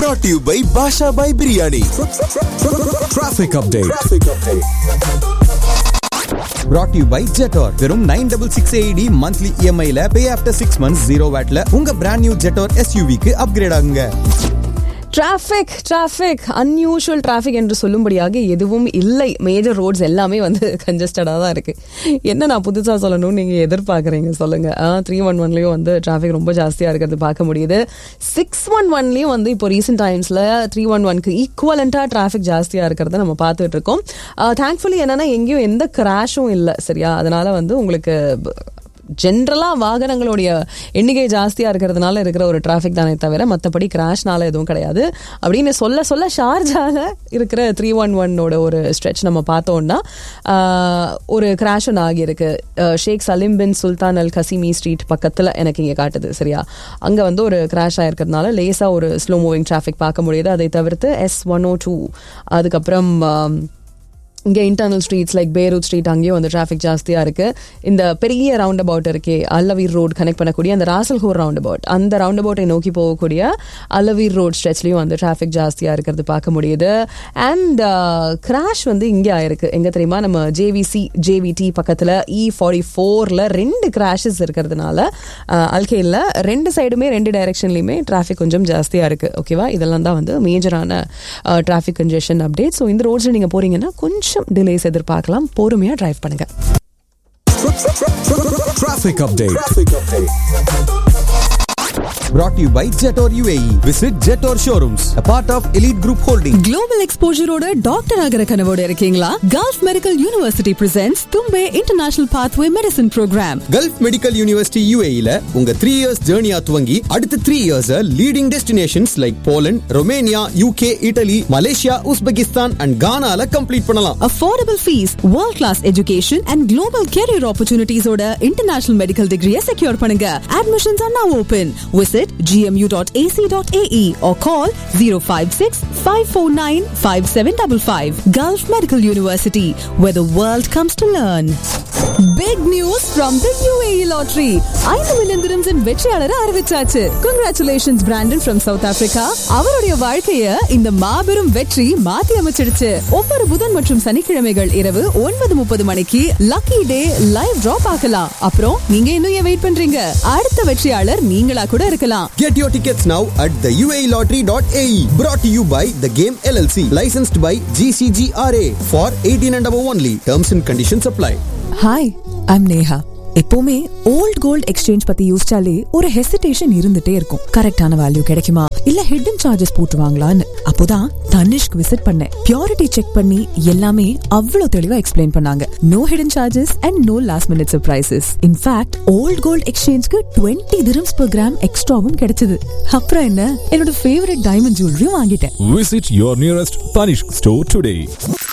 brought to you by Basha by Biryani. Traffic update. brought to you by Jetor வெறும் nine double six AED monthly இஎம்ஐல pay after six months zero வேட்ல உங்க brand new Jetour எஸ்யூவிக்கு upgrade ஆகுங்க traffic traffic unusual traffic என்று சொல்லும்படியாக எதுவும் இல்லை மேஜர் ரோட்ஸ் எல்லாமே வந்து கன்ஜஸ்டடாக தான் இருக்கு என்ன நான் புதுசாக சொல்லணும்னு நீங்கள் எதிர்பார்க்குறீங்க சொல்லுங்க த்ரீ ஒன் ஒன்லேயும் வந்து டிராஃபிக் ரொம்ப ஜாஸ்தியாக இருக்கிறது பார்க்க முடியுது சிக்ஸ் ஒன் ஒன்லேயும் வந்து இப்போ ரீசெண்ட் டைம்ஸில் த்ரீ ஒன் ஒன்க்கு ஈக்குவலண்ட்டாக டிராஃபிக் ஜாஸ்தியாக இருக்கிறத நம்ம பார்த்துட்டு இருக்கோம் தேங்க்ஃபுல்லி என்னன்னா எங்கேயும் எந்த கிராஷும் இல்லை சரியா அதனால வந்து உங்களுக்கு ஜென்ரலாக வாகனங்களுடைய எண்ணிக்கை ஜாஸ்தியாக இருக்கிறதுனால இருக்கிற ஒரு டிராஃபிக் தானே தவிர மற்றபடி கிராஷ்னால எதுவும் கிடையாது அப்படின்னு சொல்ல சொல்ல ஷார்ஜால இருக்கிற த்ரீ ஒன் ஒன்னோட ஒரு ஸ்ட்ரெச் நம்ம பார்த்தோம்னா ஆஹ், ஒரு கிராஷ் ஒன்று ஆகியிருக்கு அஹ், ஷேக் சலீம் பின் சுல்தான் அல் கசிமி ஸ்ட்ரீட் பக்கத்தில் எனக்கு இங்கே காட்டுது சரியா அங்கே வந்து ஒரு கிராஷ் ஆயிருக்கிறதுனால லேசாக ஒரு ஸ்லோ மூவிங் டிராஃபிக் பார்க்க முடியுது அதை தவிர்த்து எஸ் ஒன் ஓ டூ அதுக்கப்புறம் ஆம், இங்கே internal streets like Beirut street அங்கேயும் வந்து டிராஃபிக் ஜாஸ்தியாக இருக்கு இந்த பெரிய ரவுண்ட் அபவுட் இருக்கே அல்லவீர் ரோட் கனெக்ட் பண்ணக்கூடிய அந்த ராசல்ஹோர் ரவுண்ட் அபவுட் அந்த ரவுண்ட் அபவுட்டை நோக்கி போகக்கூடிய அல்லவீர் ரோட் ஸ்ட்ரெச்லையும் வந்து டிராஃபிக் ஜாஸ்தியாக இருக்கிறது பார்க்க முடியுது அண்ட் கிராஷ் வந்து இங்கே ஆயிருக்கு எங்கே தெரியுமா நம்ம ஜேவிசி ஜேவிடி பக்கத்தில் இ ஃபார்ட்டி ஃபோரில் ரெண்டு கிராஷஸ் இருக்கிறதுனால அல்கேயில் ரெண்டு சைடுமே ரெண்டு டைரக்ஷன்லையுமே டிராஃபிக் கொஞ்சம் ஜாஸ்தியாக இருக்கு ஓகேவா இதெல்லாம் தான் வந்து மேஜரான டிராஃபிக் கன்ஜெஷன் அப்டேட் ஸோ இந்த ரோட்ஸில் நீங்கள் போறீங்கன்னா கொஞ்சம் டிலேஸ் எதிர்பார்க்கலாம் பொறுமையாக டிரைவ் பண்ணுங்க Traffic update. brought to you by Jetor UAE visit Jetor showrooms a part of Elite Group Holding global எக்ஸ்போஜரோட டாக்டர் ஆகிற கனவோட இருக்கீங்களா Gulf medical university presence Thumbay international pathway medicine program Gulf medical university யூஏஇல உங்க three years ஜேர்னியா துவங்கி அடுத்த three years leading destinations like Poland Romania UK Italy Malaysia Uzbekistan and கானால கம்ப்ளீட் பண்ணலாம் affordable fees world class education and global career ஆப்பர்ச்சுனிட்டிஸோட international medical டிகிரியை secure பண்ணுங்க admissions are now open visit gmu.ac.ae or call 056-549-5755 Gulf Medical University where the world comes to learn Big news from the UAE lottery. ஐந்து million dirhams இன் வெற்றியாளரை அறிவிச்சாச்சு congratulations Brandon from South Africa அவருடைய வாழ்க்கைய இந்த மாபெரும் வெற்றி மாத்தி அமைச்சிடுச்சு ஒவ்வொரு புதன் மற்றும் சனிக்கிழமைகள் இரவு ஒன்பது முப்பது மணிக்கு லக்கி டே லைவ் டிரா பார்க்கலாம் அப்புறம் நீங்க இன்னும் ஏன் வெயிட் பண்றீங்க அடுத்த வெற்றியாளர் நீங்களா கூட இருக்கலாம் Get your tickets now at the UAELottery.ae. Brought to you by The Game LLC. Licensed by GCGRA for 18 and above only. Terms and conditions apply. Hi I'm Neha எப்பவுமே ஓல்ட் கோல்ட் எக்ஸ்சேஞ்ச் பத்தி யோசிச்சாலே ஒரு hesitation இருந்துட்டே இருக்கும் கரெக்டான value கிடைக்குமா இல்ல hidden charges போட்டுருவாங்களான்னு அப்போதான் தனிஷ்க் விசிட் பண்ணேன் பியூரிட்டி செக் பண்ணி எல்லாமே அவ்வளவு தெளிவா எக்ஸ்பிளைன் பண்ணாங்க no hidden charges and no last minute surprises in fact old gold எக்ஸ்சேஞ்ச்க்கு டுவெண்ட்டி dirhams per கிராம் எக்ஸ்ட்ராவும் கிடைச்சது அப்புறம் என்ன என்னோட ஃபேவரட் டைமண்ட் ஜுவல்லரியும் வாங்கிட்டேன் Visit your nearest Tanishq store today.